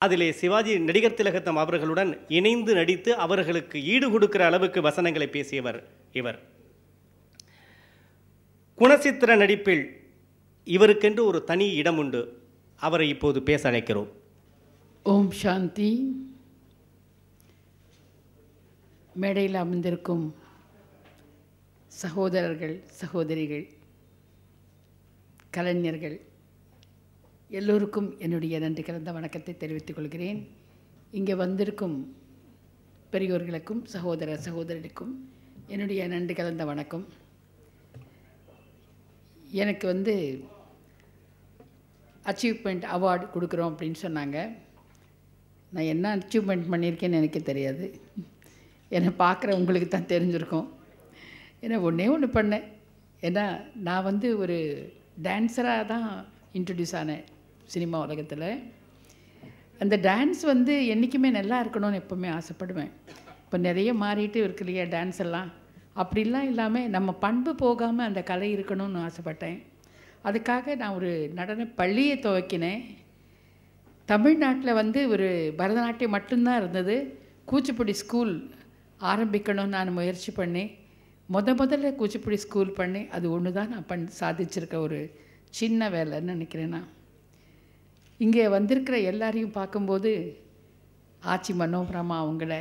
அதிலே சிவாஜி நடிகர் திலகத்தம் அவர்களுடன் இணைந்து நடித்து அவர்களுக்கு ஈடு கொடுக்கிற அளவுக்கு வசனங்களை பேசியவர் இவர் குணசித்திர நடிப்பில் இவருக்கென்று ஒரு தனி இடம் உண்டு அவரை இப்போது பேச அழைக்கிறோம் ஓம் சாந்தி மேடையில் அமர்ந்திருக்கும் சகோதரர்கள் சகோதரிகள் கலைஞர்கள் எல்லோருக்கும் என்னுடைய நன்றி கலந்த வணக்கத்தை தெரிவித்துக் கொள்கிறேன் இங்கே வந்திருக்கும் பெரியோர்களுக்கும் சகோதர சகோதரிக்கும் என்னுடைய நன்றி கலந்த வணக்கம் எனக்கு வந்து அச்சீவ்மெண்ட் அவார்டு கொடுக்குறோம் அப்படின்னு சொன்னாங்க நான் என்ன அச்சீவ்மெண்ட் பண்ணியிருக்கேன்னு எனக்கு தெரியாது என்னை பார்க்குற உங்களுக்கு தான் தெரிஞ்சிருக்கும் ஏன்னா ஒன்றே ஒன்று பண்ணேன் ஏன்னா நான் வந்து ஒரு டான்ஸராக தான் இன்ட்ரடியூஸ் ஆனேன் சினிமா உலகத்தில் அந்த டான்ஸ் வந்து என்றைக்குமே நல்லா இருக்கணும்னு எப்போவுமே ஆசைப்படுவேன் இப்போ நிறைய மாறிட்டு இருக்கு இல்லையா டான்ஸ் எல்லாம் அப்படிலாம் இல்லாமல் நம்ம பண்பு போகாமல் அந்த கலை இருக்கணும்னு ஆசைப்பட்டேன் அதுக்காக நான் ஒரு நடன பள்ளியை துவக்கினேன் தமிழ்நாட்டில் வந்து ஒரு பரதநாட்டியம் மட்டும்தான் இருந்தது கூச்சிப்புடி ஸ்கூல் ஆரம்பிக்கணும்னு நான் முயற்சி பண்ணி முத முதல்ல கூச்சிப்புடி ஸ்கூல் பண்ணி அது ஒன்று தான் நான் பண் சாதிச்சிருக்க ஒரு சின்ன வேலைன்னு நினைக்கிறேன் நான் இங்கே வந்திருக்கிற எல்லாரையும் பார்க்கும்போது ஆச்சி மனோபரமா அவங்கள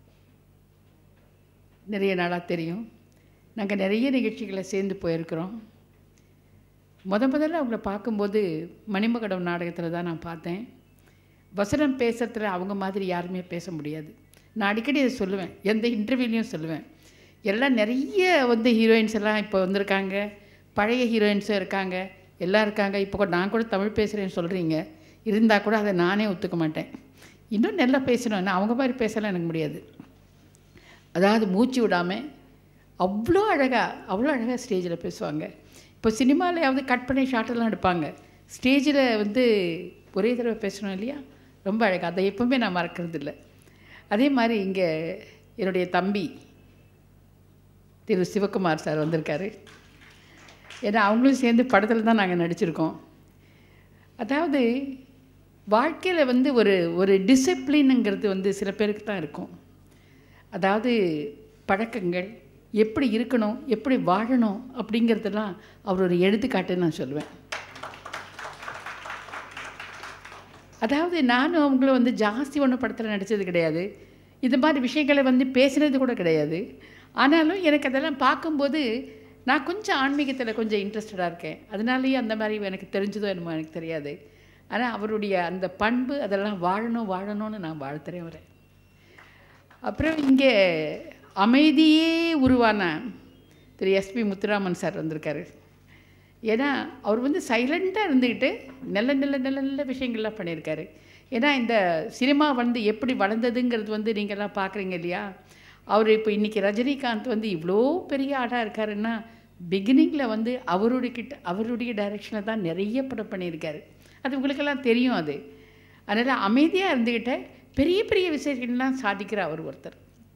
நிறைய நாளாக தெரியும் நாங்கள் நிறைய நிகழ்ச்சிகளை சேர்ந்து போயிருக்கிறோம் முத முதல்ல அவங்கள பார்க்கும்போது மணிமகடம் நாடகத்தில் தான் நான் பார்த்தேன் வசனம் பேசுறதுல அவங்க மாதிரி யாருமே பேச முடியாது நான் அடிக்கடி இதை சொல்லுவேன் எந்த இன்டர்வியூலையும் சொல்லுவேன் எல்லாம் நிறைய வந்து ஹீரோயின்ஸ் எல்லாம் இப்போ வந்திருக்காங்க பழைய ஹீரோயின்ஸும் இருக்காங்க எல்லாம் இருக்காங்க இப்போ கூட நான் கூட தமிழ் பேசுகிறேன்னு சொல்கிறீங்க இருந்தால் கூட அதை நானே ஒத்துக்க மாட்டேன் இன்னும் நல்லா பேசணும் நான் அவங்க மாதிரி பேசலாம் எனக்கு முடியாது அதாவது மூச்சு விடாமல் அவ்வளோ அழகாக அவ்வளோ அழகாக ஸ்டேஜில் பேசுவாங்க இப்போ சினிமாலையாவது கட் பண்ணி ஷார்ட்டெல்லாம் எடுப்பாங்க ஸ்டேஜில் வந்து ஒரே தடவை பேசணும் இல்லையா ரொம்ப அழகாக அதை எப்பவுமே நான் மறக்கிறது இல்லை அதே மாதிரி இங்கே என்னுடைய தம்பி திரு சிவகுமார் சார் வந்திருக்காரு ஏன்னா அவங்களும் சேர்ந்து படத்தில் தான் நாங்கள் நடிச்சிருக்கோம் அதாவது வாழ்க்கையில் வந்து ஒரு ஒரு டிசிப்ளினுங்கிறது வந்து சில பேருக்கு தான் இருக்கும் அதாவது பழக்கங்கள் எப்படி இருக்கணும் எப்படி வாழணும் அப்படிங்கிறதெல்லாம் அவர் ஒரு எடுத்துக்காட்டுன்னு நான் சொல்லுவேன் அதாவது நானும் அவங்களும் வந்து ஜாஸ்தி ஒன்றும் படத்தில் நடித்தது கிடையாது இது மாதிரி விஷயங்களை வந்து பேசுனது கூட கிடையாது ஆனாலும் எனக்கு அதெல்லாம் பார்க்கும்போது நான் கொஞ்சம் ஆன்மீகத்தில் கொஞ்சம் இன்ட்ரெஸ்டடாக இருக்கேன் அதனாலேயே அந்த மாதிரி எனக்கு தெரிஞ்சதோ என்னமோ எனக்கு தெரியாது ஆனால் அவருடைய அந்த பண்பு அதெல்லாம் வாழணும் வாழணும்னு நான் வாழ்த்துறேன் அவரை அப்புறம் இங்கே அமைதியே உருவான திரு எஸ்பி முத்துராமன் சார் வந்திருக்காரு ஏன்னா அவர் வந்து சைலண்ட்டாக இருந்துக்கிட்டு நல்ல நல்ல நல்ல நல்ல விஷயங்கள்லாம் பண்ணியிருக்காரு ஏன்னா இந்த சினிமா வந்து எப்படி வளர்ந்ததுங்கிறது வந்து நீங்கள்லாம் பார்க்குறீங்க இல்லையா அவர் இப்போ இன்றைக்கி ரஜினிகாந்த் வந்து இவ்வளோ பெரிய ஆடாக இருக்காருன்னா பிகினிங்கில் வந்து அவருடைய கிட்ட அவருடைய டைரெக்ஷனில் தான் நிறைய படம் பண்ணியிருக்காரு அது உங்களுக்கெல்லாம் தெரியும் அது அதனால் அமைதியாக இருந்துக்கிட்ட பெரிய பெரிய விஷயங்கள்லாம் சாதிக்கிற அவர் ஒருத்தர்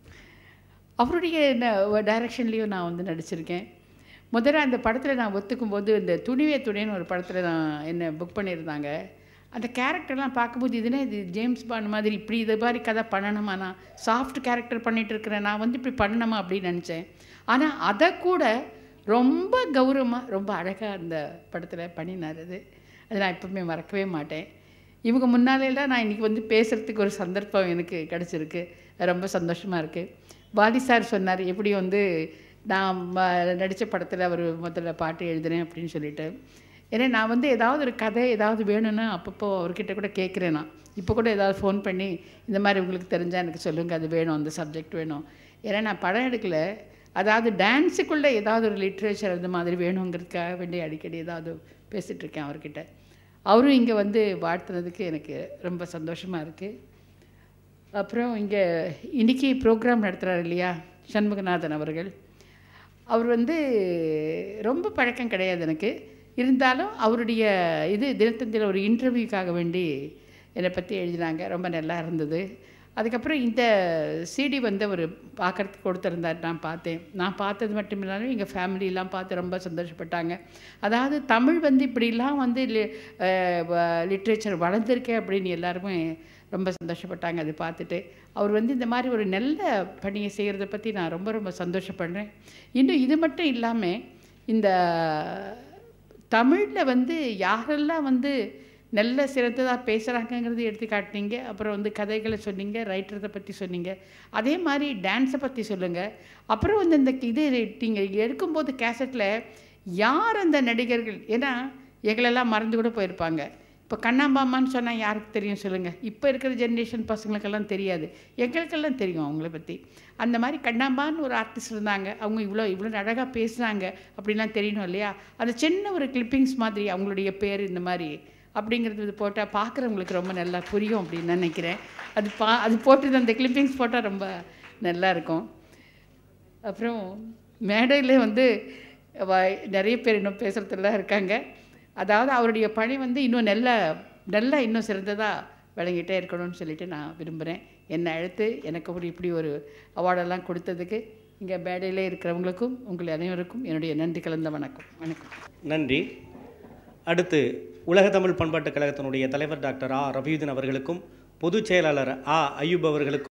அவருடைய டைரக்ஷன்லேயும் நான் வந்து நடிச்சிருக்கேன் முதல்ல அந்த படத்தில் நான் ஒத்துக்கும் போது இந்த துணிவே துணின்னு ஒரு படத்தில் நான் என்னை புக் பண்ணியிருந்தாங்க அந்த கேரக்டர்லாம் பார்க்கும்போது இதுனா இது ஜேம்ஸ் பாண்ட் மாதிரி இப்படி இது மாதிரி கதை பண்ணணுமா நான் சாஃப்ட் கேரக்டர் பண்ணிகிட்டு இருக்கிறேன் நான் வந்து இப்படி பண்ணணுமா அப்படின்னு நினச்சேன் ஆனால் அதை கூட ரொம்ப கௌரவமாக ரொம்ப அழகாக அந்த படத்தில் பண்ணினார் அது அதை நான் எப்பவுமே மறக்கவே மாட்டேன் இவங்க முன்னாலேலாம் நான் இன்றைக்கி வந்து பேசுகிறதுக்கு ஒரு சந்தர்ப்பம் எனக்கு கிடச்சிருக்கு ரொம்ப சந்தோஷமாக இருக்குது வாலி சார் சொன்னார் எப்படி வந்து நான் நடித்த படத்தில் அவர் முதல்ல பாட்டு எழுதுனேன் அப்படின்னு சொல்லிட்டு ஏன்னா நான் வந்து ஏதாவது ஒரு கதை ஏதாவது வேணும்னா அப்பப்போ அவர்கிட்ட கூட கேட்குறேன் நான் இப்போ கூட ஏதாவது ஃபோன் பண்ணி இந்த மாதிரி உங்களுக்கு தெரிஞ்சால் எனக்கு சொல்லுங்கள் அது வேணும் அந்த சப்ஜெக்ட் வேணும் ஏன்னா நான் படம் எடுக்கல அதாவது டான்ஸுக்குள்ளே ஏதாவது ஒரு லிட்ரேச்சர் அந்த மாதிரி வேணுங்கிறதுக்காக வேண்டி அடிக்கடி ஏதாவது பேசிகிட்டு இருக்கேன் அவர்கிட்ட அவரும் இங்கே வந்து வாழ்த்துனதுக்கு எனக்கு ரொம்ப சந்தோஷமாக இருக்குது அப்புறம் இங்கே இன்றைக்கி ப்ரோக்ராம் நடத்துகிறார் இல்லையா சண்முகநாதன் அவர்கள் அவர் வந்து ரொம்ப பழக்கம் கிடையாது எனக்கு இருந்தாலும் அவருடைய இது தினத்தந்தியில் ஒரு இன்டர்வியூக்காக வேண்டி என்னை பற்றி எழுதினாங்க ரொம்ப நல்லா இருந்தது அதுக்கப்புறம் இந்த சிடி வந்து அவர் பார்க்குறதுக்கு கொடுத்துருந்தார் நான் பார்த்தேன் நான் பார்த்தது மட்டும் இல்லாமல் எங்கள் ஃபேமிலியெலாம் பார்த்து ரொம்ப சந்தோஷப்பட்டாங்க அதாவது தமிழ் வந்து இப்படிலாம் வந்து லிட்ரேச்சர் வளர்ந்துருக்கே அப்படின்னு எல்லாருமே ரொம்ப சந்தோஷப்பட்டாங்க அதை பார்த்துட்டு அவர் வந்து இந்த மாதிரி ஒரு நல்ல பணியை செய்கிறத பற்றி நான் ரொம்ப ரொம்ப சந்தோஷப்படுறேன் இன்னும் இது மட்டும் இல்லாமல் இந்த தமிழில் வந்து யாரெல்லாம் வந்து நல்ல சிறந்ததாக பேசுகிறாங்கங்கிறது எடுத்து காட்டினீங்க அப்புறம் வந்து கதைகளை சொன்னீங்க ரைட்டரை பற்றி சொன்னீங்க அதே மாதிரி டான்ஸை பற்றி சொல்லுங்கள் அப்புறம் வந்து இந்த இது நீங்கள் எடுக்கும்போது கேசட்டில் யார் அந்த நடிகர்கள் ஏன்னா எங்களெல்லாம் மறந்து கூட போயிருப்பாங்க இப்போ கண்ணாம்பாமான்னு சொன்னால் யாருக்கு தெரியும் சொல்லுங்கள் இப்போ இருக்கிற ஜென்ரேஷன் பசங்களுக்கெல்லாம் தெரியாது எங்களுக்கெல்லாம் தெரியும் அவங்கள பற்றி அந்த மாதிரி கண்ணாம்பான்னு ஒரு ஆர்டிஸ்ட் இருந்தாங்க அவங்க இவ்வளோ இவ்வளோ அழகாக பேசுனாங்க அப்படிலாம் தெரியணும் இல்லையா அந்த சின்ன ஒரு கிளிப்பிங்ஸ் மாதிரி அவங்களுடைய பேர் இந்த மாதிரி அப்படிங்கிறது இது போட்டால் பார்க்குறவங்களுக்கு ரொம்ப நல்லா புரியும் அப்படின்னு நினைக்கிறேன் அது பா அது போட்டு அந்த கிளிப்பிங்ஸ் போட்டால் ரொம்ப நல்லா இருக்கும் அப்புறம் மேடையில் வந்து வ- நிறைய பேர் இன்னும் பேசுகிறதுலாம் இருக்காங்க அதாவது அவருடைய பணி வந்து இன்னும் நல்ல நல்லா இன்னும் சிறந்ததாக விளங்கிட்டே இருக்கணும்னு சொல்லிட்டு நான் விரும்புகிறேன் என்னை அழைத்து எனக்கு ஒரு இப்படி ஒரு அவார்டெல்லாம் கொடுத்ததுக்கு இங்கே மேடையில் இருக்கிறவங்களுக்கும் உங்கள் அனைவருக்கும் என்னுடைய நன்றி கலந்த வணக்கம் வணக்கம் நன்றி அடுத்து உலக தமிழ் பண்பாட்டுக் கழகத்தினுடைய தலைவர் டாக்டர் ஆ ரபியுதீன் அவர்களுக்கும் பொதுச் செயலாளர் ஆ அய்யூப் அவர்களுக்கும்